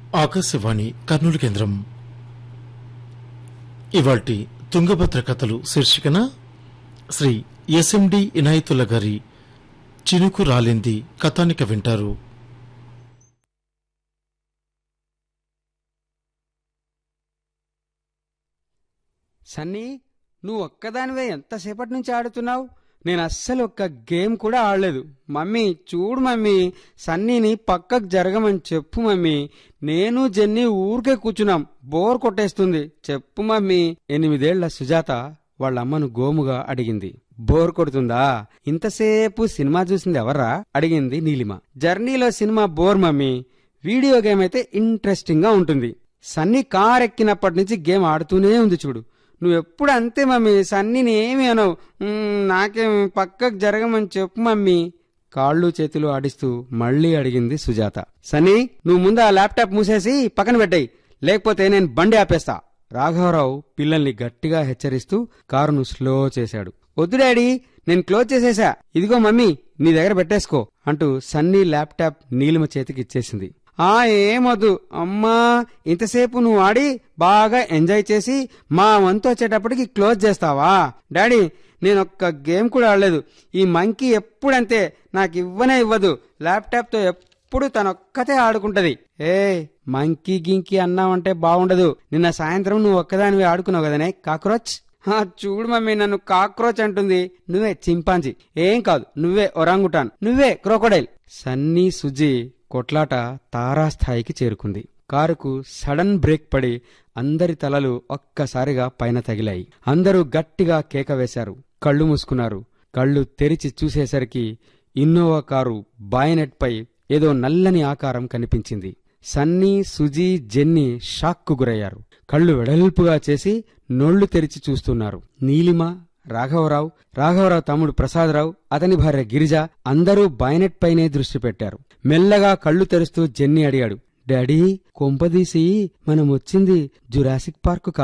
ఆకాశవాణి కర్నూలు కేంద్రం ఇవాల్టి తుంగభద్ర కథలు శీర్షికన శ్రీ ఎస్ఎండి ఇనాయతుల్ల గారి చినుకు రాలింది కథానిక వింటారు సన్నీ నువ్వు ఒక్కదానివే ఎంతసేపటి నుంచి ఆడుతున్నావు నేను అస్సలు ఒక్క గేమ్ కూడా ఆడలేదు మమ్మీ చూడు మమ్మీ సన్నీని పక్కకు జరగమని చెప్పు మమ్మీ నేను జెన్నీ ఊరికే కూర్చున్నాం బోర్ కొట్టేస్తుంది చెప్పు మమ్మీ ఎనిమిదేళ్ల సుజాత వాళ్ళ అమ్మను గోముగా అడిగింది బోర్ కొడుతుందా ఇంతసేపు సినిమా చూసింది ఎవర్రా అడిగింది నీలిమ జర్నీలో cinema bore mummy video game అయితే ఇంట్రెస్టింగ్ గా ఉంటుంది సన్నీ కార్ ఎక్కినప్పటి నుంచి గేమ్ ఆడుతూనే ఉంది చూడు నువ్వెప్పుడు అంతే మమ్మీ సన్నీని ఏమి అనవు "మ్మ్, నాకేం పక్కకు జరగమని చెప్పు మమ్మీ కాళ్ళు చేతులు ఆడిస్తూ మళ్ళీ అడిగింది సుజాత సన్నీ నువ్వు ముందు ఆ ల్యాప్టాప్ మూసేసి పక్కన పెట్టేయి లేకపోతే నేను బండి ఆపేస్తా రాఘవరావు పిల్లల్ని గట్టిగా హెచ్చరిస్తూ కారును స్లో చేశాడు వద్దు డాడీ నేను క్లోజ్ చేసేసా ఇదిగో మమ్మీ నీ దగ్గర పెట్టేసుకో అంటూ సన్నీ ల్యాప్టాప్ నీలిమ చేతికి ఇచ్చేసింది ఆ ఏమొద్దు అమ్మా ఇంతసేపు నువ్వు ఆడి బాగా ఎంజాయ్ చేసి మా వంతు వచ్చేటప్పటికి క్లోజ్ చేస్తావా డాడీ నేను ఒక్క గేమ్ కూడా ఆడలేదు ఈ మంకీ ఎప్పుడంతే నాకు ఇవ్వనే ఇవ్వదు ల్యాప్టాప్తో ఎప్పుడు తనొక్కతే ఆడుకుంటది ఏ మంకీ గింకీ అన్నావంటే బాగుండదు నిన్న సాయంత్రం నువ్వు ఒక్కదానివి ఆడుకున్నావు కదనే కాక్రోచ్ హా, చూడు మమ్మీ నన్ను కాక్రోచ్ అంటుంది నువ్వే చింపాంజీ ఏం కాదు నువ్వే ఒరాంగుటాన్ నువ్వే క్రోకోడైల్ సన్నీ సుజీ కొట్లాట తారాస్థాయికి చేరుకుంది కారుకు సడన్ బ్రేక్ పడి అందరి తలలు ఒక్కసారిగా పైన తగిలాయి అందరూ గట్టిగా కేక వేశారు కళ్ళు మూసుకున్నారు కళ్ళు తెరిచి చూసేసరికి ఇన్నోవా కారు బాయనెట్పై ఏదో నల్లని ఆకారం కనిపించింది సన్నీ సుజీ జెన్నీ షాక్కు గురయ్యారు కళ్ళు వెడల్పుగా చేసి నోళ్లు తెరిచి చూస్తున్నారు నీలిమ రాఘవరావు రాఘవరావు తమ్ముడు ప్రసాదరావు అతని భార్య గిరిజ అందరూ బాయనెట్ పైనే దృష్టి పెట్టారు మెల్లగా కళ్ళు తెరుస్తూ జెన్నీ అడిగాడు డాడీ కొంపదీసి మనం వచ్చింది జురాసిక్ పార్కు